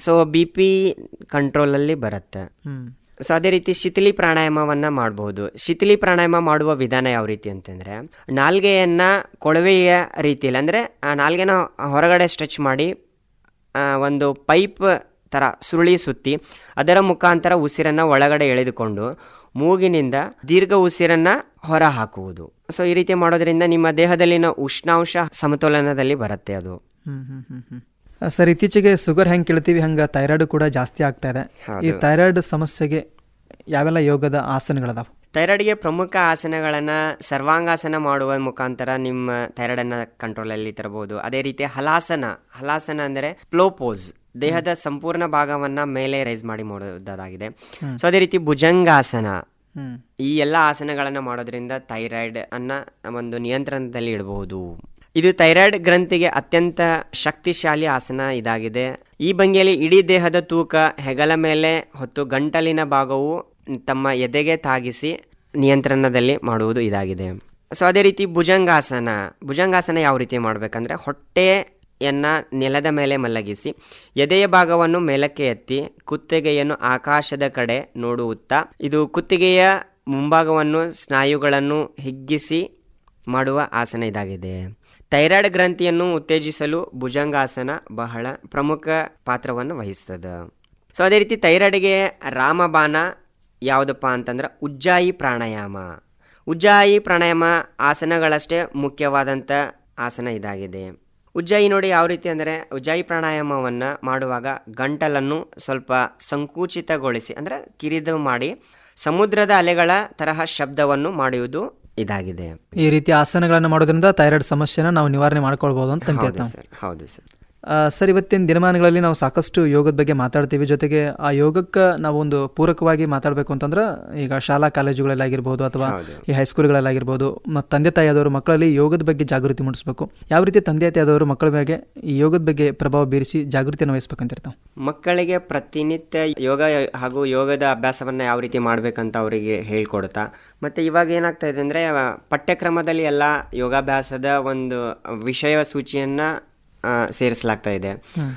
So B P ಕಂಟ್ರೋಲಲ್ಲಿ ಬರುತ್ತೆ ಹ್ಮ್ so ಅದೇ ರೀತಿ ಶಿಥಿಲಿ ಪ್ರಾಣಾಯಾಮವನ್ನ ಮಾಡಬಹುದು ಶಿಥಿಲಿ ಪ್ರಾಣಾಯಾಮ ಮಾಡುವ ವಿಧಾನ ಯಾವ ರೀತಿ ಅಂತಂದ್ರೆ ನಾಲ್ಗೆಯನ್ನ ಕೊಳವೆಯ ರೀತಿಯಲ್ಲಿ ಅಂದ್ರೆ ಆ ನಾಲ್ಗೆನ ಹೊರಗಡೆ ಸ್ಟ್ರೆಚ್ ಮಾಡಿ ಆ, ಒಂದು ಪೈಪ್ ಥರ ಸುರುಳಿ ಸುತ್ತಿ ಅದರ ಮುಖಾಂತರ ಉಸಿರನ್ನು ಒಳಗಡೆ ಎಳೆದುಕೊಂಡು ಮೂಗಿನಿಂದ ದೀರ್ಘ ಉಸಿರನ್ನು ಹೊರ ಹಾಕುವುದು ಸೊ ಈ ರೀತಿ ಮಾಡೋದ್ರಿಂದ ನಿಮ್ಮ ದೇಹದಲ್ಲಿನ ಉಷ್ಣಾಂಶ ಸಮತೋಲನದಲ್ಲಿ ಬರುತ್ತೆ ಅದು ಹ್ಮ್ ಹ್ಮ್ ಹ್ಮ್ ಹ್ಮ್ ಆ, ಸರ್ ಇತ್ತೀಚೆಗೆ ಶುಗರ್ ಹೆಂಗೆ ಕೇಳ್ತೀವಿ ಹಂಗೆ ಥೈರಾಯ್ಡ್ ಕೂಡ ಜಾಸ್ತಿ ಆಗ್ತಾ ಇದೆ ಹೌದು. ಈ ಥೈರಾಯ್ಡ್ ಸಮಸ್ಯೆಗೆ ಯಾವೆಲ್ಲ ಯೋಗದ ಆಸನಗಳದಾವ ಥೈರಾಯ್ಡ್ಗೆ ಪ್ರಮುಖ ಆಸನಗಳನ್ನು ಸರ್ವಾಂಗಾಸನ ಮಾಡುವ ಮುಖಾಂತರ ನಿಮ್ಮ ಥೈರಾಯ್ಡನ್ನು ಕಂಟ್ರೋಲಲ್ಲಿ ತರಬಹುದು ಅದೇ ರೀತಿ ಹಲಾಸನ ಹಲಾಸನ ಅಂದರೆ ಪ್ಲೋಪೋಸ್ ದೇಹದ ಸಂಪೂರ್ಣ ಭಾಗವನ್ನ ಮೇಲೆ ರೈಸ್ ಮಾಡಿ ಮಾಡೋದಾಗಿದೆ ಸೊ ಅದೇ ರೀತಿ ಭುಜಂಗಾಸನ ಹ್ಮ್ ಈ ಎಲ್ಲ ಆಸನಗಳನ್ನು ಮಾಡೋದ್ರಿಂದ ಥೈರಾಯ್ಡ್ ಅನ್ನ ಒಂದು ನಿಯಂತ್ರಣದಲ್ಲಿ ಇಡಬಹುದು ಇದು ಥೈರಾಯ್ಡ್ ಗ್ರಂಥಿಗೆ ಅತ್ಯಂತ ಶಕ್ತಿಶಾಲಿ ಆಸನ ಇದಾಗಿದೆ ಈ ಭಂಗಿಯಲ್ಲಿ ಇಡೀ ದೇಹದ ತೂಕ ಹೆಗಲ ಮೇಲೆ ಹೊತ್ತು ಗಂಟಲಿನ ಭಾಗವು ತಮ್ಮ ಎದೆಗೆ ತಾಗಿಸಿ ನಿಯಂತ್ರಣದಲ್ಲಿ ಮಾಡುವುದು ಇದಾಗಿದೆ ಸೊ ಅದೇ ರೀತಿ ಭುಜಂಗಾಸನ ಭುಜಂಗಾಸನ ಯಾವ ರೀತಿ ಮಾಡಬೇಕಂದ್ರೆ ಹೊಟ್ಟೆಯನ್ನ ನೆಲದ ಮೇಲೆ ಮಲಗಿಸಿ ಎದೆಯ ಭಾಗವನ್ನು ಮೇಲಕ್ಕೆ ಎತ್ತಿ ಕುತ್ತಿಗೆಯನ್ನು ಆಕಾಶದ ಕಡೆ ನೋಡುತ್ತಾ ಇದು ಕುತ್ತಿಗೆಯ ಮುಂಭಾಗವನ್ನು ಸ್ನಾಯುಗಳನ್ನು ಹಿಗ್ಗಿಸಿ ಮಾಡುವ ಆಸನ ಇದಾಗಿದೆ ಥೈರಾಯ್ಡ್ ಗ್ರಂಥಿಯನ್ನು ಉತ್ತೇಜಿಸಲು ಭುಜಂಗಾಸನ ಬಹಳ ಪ್ರಮುಖ ಪಾತ್ರವನ್ನು ವಹಿಸ್ತದೆ ಸೊ ಅದೇ ರೀತಿ ಥೈರಾಯ್ಡ್ಗೆ ರಾಮಬಾಣ ಯಾವುದಪ್ಪ ಅಂತಂದ್ರೆ ಉಜ್ಜಾಯಿ ಪ್ರಾಣಾಯಾಮ ಉಜ್ಜಾಯಿ ಪ್ರಾಣಾಯಾಮ ಆಸನಗಳಷ್ಟೇ ಮುಖ್ಯವಾದಂಥ ಆಸನ ಇದಾಗಿದೆ ಉಜ್ಜಾಯಿ ನೋಡಿ ಯಾವ ರೀತಿ ಅಂದರೆ ಉಜ್ಜಾಯಿ ಪ್ರಾಣಾಯಾಮವನ್ನು ಮಾಡುವಾಗ ಗಂಟಲನ್ನು ಸ್ವಲ್ಪ ಸಂಕುಚಿತಗೊಳಿಸಿ ಅಂದರೆ ಕಿರಿದು ಮಾಡಿ ಸಮುದ್ರದ ಅಲೆಗಳ ತರಹ ಶಬ್ದವನ್ನು ಮಾಡುವುದು ಇದಾಗಿದೆ ಈ ರೀತಿ ಆಸನಗಳನ್ನು ಮಾಡೋದ್ರಿಂದ ಥೈರಾಯ್ಡ್ ಸಮಸ್ಯೆನ ನಾವು ನಿವಾರಣೆ ಮಾಡ್ಕೊಳ್ಬೋದು ಅಂತ ಅಂತೀವಿ ಹೌದು ನಾವು ಸರ್ ಹೌದು ಸರ್ ಆ, ಸರ್ ಇವತ್ತಿನ ದಿನಮಾನಗಳಲ್ಲಿ ನಾವು ಸಾಕಷ್ಟು ಯೋಗದ ಬಗ್ಗೆ ಮಾತಾಡ್ತೀವಿ ಜೊತೆಗೆ ಆ ಯೋಗಕ್ಕೆ ನಾವು ಒಂದು ಪೂರಕವಾಗಿ ಮಾತಾಡಬೇಕು ಅಂತಂದ್ರೆ ಈಗ ಶಾಲಾ ಕಾಲೇಜುಗಳಲ್ಲಾಗಿರ್ಬೋದು ಅಥವಾ ಹೌದು. ಈ ಹೈಸ್ಕೂಲ್ಗಳಲ್ಲಾಗಿರ್ಬೋದು ಮತ್ತು ತಂದೆ ತಾಯಿಯಾದವರು ಮಕ್ಕಳಲ್ಲಿ ಯೋಗದ ಬಗ್ಗೆ ಜಾಗೃತಿ ಮೂಡಿಸಬೇಕು ಯಾವ ರೀತಿ ತಂದೆ ತಾಯಿಯಾದವರು ಮಕ್ಕಳ ಬಗ್ಗೆ ಈ ಯೋಗದ ಬಗ್ಗೆ ಪ್ರಭಾವ ಬೀರಿಸಿ ಜಾಗೃತಿಯನ್ನು ವಹಿಸ್ಬೇಕಂತಿರ್ತಾವೆ ಮಕ್ಕಳಿಗೆ ಪ್ರತಿನಿತ್ಯ ಯೋಗ ಹಾಗೂ ಯೋಗದ ಅಭ್ಯಾಸವನ್ನು ಯಾವ ರೀತಿ ಮಾಡಬೇಕಂತ ಅವರಿಗೆ ಹೇಳ್ಕೊಡ್ತಾ ಮತ್ತು ಇವಾಗ ಏನಾಗ್ತಾ ಇದೆ ಅಂದರೆ ಪಠ್ಯಕ್ರಮದಲ್ಲಿ ಎಲ್ಲ ಯೋಗಾಭ್ಯಾಸದ ಒಂದು ವಿಷಯ ಸೂಚಿಯನ್ನು ಸೇರಿಸಲಾಗ್ತಾ ಇದೆ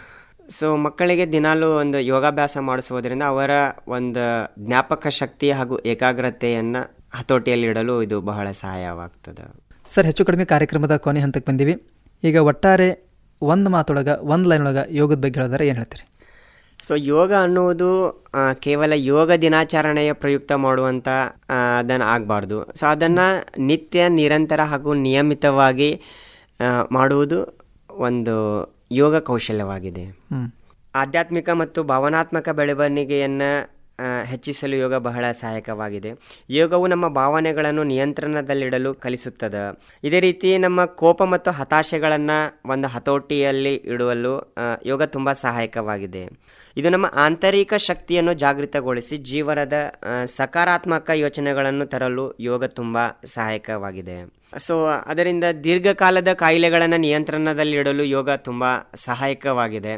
ಸೊ ಮಕ್ಕಳಿಗೆ ದಿನಾಲೂ ಒಂದು ಯೋಗಾಭ್ಯಾಸ ಮಾಡಿಸೋದ್ರಿಂದ ಅವರ ಒಂದು ಜ್ಞಾಪಕ ಶಕ್ತಿ ಹಾಗೂ ಏಕಾಗ್ರತೆಯನ್ನು ಹತೋಟಿಯಲ್ಲಿಡಲು ಇದು ಬಹಳ ಸಹಾಯವಾಗ್ತದೆ ಸರ್ ಹೆಚ್ಚು ಕಡಿಮೆ ಕಾರ್ಯಕ್ರಮದ ಕೊನೆ ಹಂತಕ್ಕೆ ಬಂದೀವಿ ಈಗ ಒಟ್ಟಾರೆ ಒಂದು ಮಾತೊಳಗೆ ಒಂದು ಲೈನ್ ಒಳಗೆ ಯೋಗದ ಬಗ್ಗೆ ಹೇಳಿದ್ರೆ ಏನು ಹೇಳ್ತೀರಿ ಸೊ ಯೋಗ ಅನ್ನುವುದು ಆ, ಕೇವಲ ಯೋಗ ದಿನಾಚರಣೆಯ ಪ್ರಯುಕ್ತ ಮಾಡುವಂಥ ಅದನ್ನು ಆಗಬಾರ್ದು ಸೊ ಅದನ್ನು ನಿತ್ಯ ನಿರಂತರ ಹಾಗೂ ನಿಯಮಿತವಾಗಿ ಆ, ಮಾಡುವುದು ಒಂದು ಯೋಗ ಕೌಶಲ್ಯವಾಗಿದೆ ಹ್ಞೂ ಆಧ್ಯಾತ್ಮಿಕ ಮತ್ತು ಭಾವನಾತ್ಮಕ ಬೆಳವಣಿಗೆಯನ್ನು ಆ, ಹೆಚ್ಚಿಸಲು ಯೋಗ ಬಹಳ ಸಹಾಯಕವಾಗಿದೆ ಯೋಗವು ನಮ್ಮ ಭಾವನೆಗಳನ್ನು ನಿಯಂತ್ರಣದಲ್ಲಿಡಲು ಕಲಿಸುತ್ತದೆ ಇದೇ ರೀತಿ ನಮ್ಮ ಕೋಪ ಮತ್ತು ಹತಾಶೆಗಳನ್ನು ಒಂದು ಹತೋಟಿಯಲ್ಲಿ ಇಡುವಲು ಆ, ಯೋಗ ತುಂಬ ಸಹಾಯಕವಾಗಿದೆ ಇದು ನಮ್ಮ ಆಂತರಿಕ ಶಕ್ತಿಯನ್ನು ಜಾಗೃತಗೊಳಿಸಿ ಜೀವನದ ಆ, ಸಕಾರಾತ್ಮಕ ಯೋಚನೆಗಳನ್ನು ತರಲು ಯೋಗ ತುಂಬ ಸಹಾಯಕವಾಗಿದೆ ಸೊ ಅದರಿಂದ ದೀರ್ಘಕಾಲದ ಕಾಯಿಲೆಗಳನ್ನು ನಿಯಂತ್ರಣದಲ್ಲಿಡಲು ಯೋಗ ತುಂಬ ಸಹಾಯಕವಾಗಿದೆ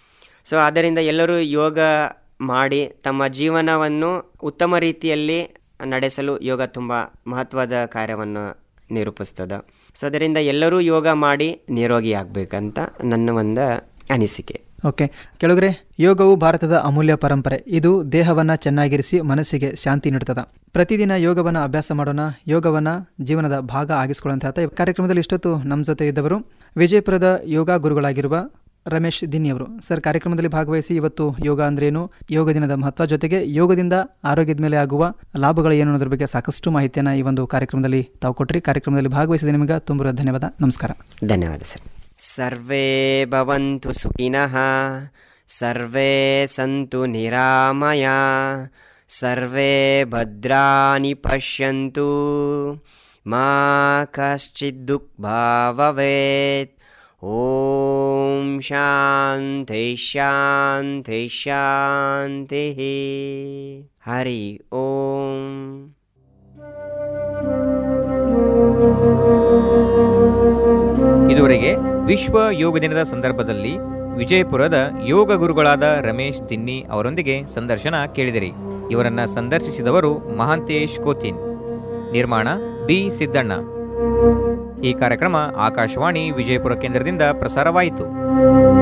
ಸೊ ಆದ್ದರಿಂದ ಎಲ್ಲರೂ ಯೋಗ ಮಾಡಿ ತಮ್ಮ ಜೀವನವನ್ನು ಉತ್ತಮ ರೀತಿಯಲ್ಲಿ ನಡೆಸಲು ಯೋಗ ತುಂಬ ಮಹತ್ವದ ಕಾರ್ಯವನ್ನು ನಿರೂಪಿಸ್ತದೆ ಸೊ ಅದರಿಂದ ಎಲ್ಲರೂ ಯೋಗ ಮಾಡಿ ನಿರೋಗಿ ಆಗಬೇಕಂತ ನನ್ನ ಒಂದು ಅನಿಸಿಕೆ ಓಕೆ ಕೆಳಗರೆ ಯೋಗವು ಭಾರತದ ಅಮೂಲ್ಯ ಪರಂಪರೆ ಇದು ದೇಹವನ್ನ ಚೆನ್ನಾಗಿರಿಸಿ ಮನಸ್ಸಿಗೆ ಶಾಂತಿ ನೀಡುತ್ತದೆ ಪ್ರತಿದಿನ ಯೋಗವನ್ನ ಅಭ್ಯಾಸ ಮಾಡೋಣ ಯೋಗವನ್ನ ಜೀವನದ ಭಾಗ ಆಗಿಸ್ಕೊಳ್ಳುವಂತ ಹೇಳ್ತಾ ಈ ಕಾರ್ಯಕ್ರಮದಲ್ಲಿ ಇಷ್ಟೊತ್ತು ನಮ್ಮ ಜೊತೆ ಇದ್ದವರು ವಿಜಯಪುರದ ಯೋಗ ಗುರುಗಳಾಗಿರುವ ರಮೇಶ್ ದಿನ್ನಿಯವರು ಸರ್ ಕಾರ್ಯಕ್ರಮದಲ್ಲಿ ಭಾಗವಹಿಸಿ ಇವತ್ತು ಯೋಗ ಅಂದ್ರೇನು ಯೋಗ ದಿನದ ಮಹತ್ವ ಜೊತೆಗೆ ಯೋಗದಿಂದ ಆರೋಗ್ಯದ ಮೇಲೆ ಆಗುವ ಲಾಭಗಳು ಏನು ಅನ್ನೋದ್ರ ಬಗ್ಗೆ ಸಾಕಷ್ಟು ಮಾಹಿತಿಯನ್ನು ಈ ಒಂದು ಕಾರ್ಯಕ್ರಮದಲ್ಲಿ ತಾವು ಕೊಟ್ರಿ ಕಾರ್ಯಕ್ರಮದಲ್ಲಿ ಭಾಗವಹಿಸಿದ ನಿಮಗೆ ತುಂಬ ಧನ್ಯವಾದ ನಮಸ್ಕಾರ ಧನ್ಯವಾದ ಸರ್ ಸರ್ವೇ ಭವಂತು ಸುಖಿನಃ ಸರ್ವೇ ಸಂತು ನಿರಾಮಯ ಸರ್ವೇ ಭದ್ರಾಣಿ ಪಶ್ಯಂತು ಮಾ ಕಶ್ಚಿತ್ ದುಃಖಭಾವೇತ್ ಓಂ ಶಾಂತಿ ಶಾಂತಿ ಶಾಂತಿ ಹರಿ ಓಂ ಇದುವರೆಗೆ ವಿಶ್ವ ಯೋಗ ದಿನದ ಸಂದರ್ಭದಲ್ಲಿ ವಿಜಯಪುರದ ಯೋಗ ಗುರುಗಳಾದ ರಮೇಶ್ ತಿನ್ನಿ ಅವರೊಂದಿಗೆ ಸಂದರ್ಶನ ಕೇಳಿದಿರಿ ಇವರನ್ನ ಸಂದರ್ಶಿಸಿದವರು ಮಹಾಂತೇಶ್ ಕೋತಿನ್ ನಿರ್ಮಾಣ ಬಿ ಸಿದ್ದಣ್ಣ ಈ ಕಾರ್ಯಕ್ರಮ ಆಕಾಶವಾಣಿ ವಿಜಯಪುರ ಕೇಂದ್ರದಿಂದ ಪ್ರಸಾರವಾಯಿತು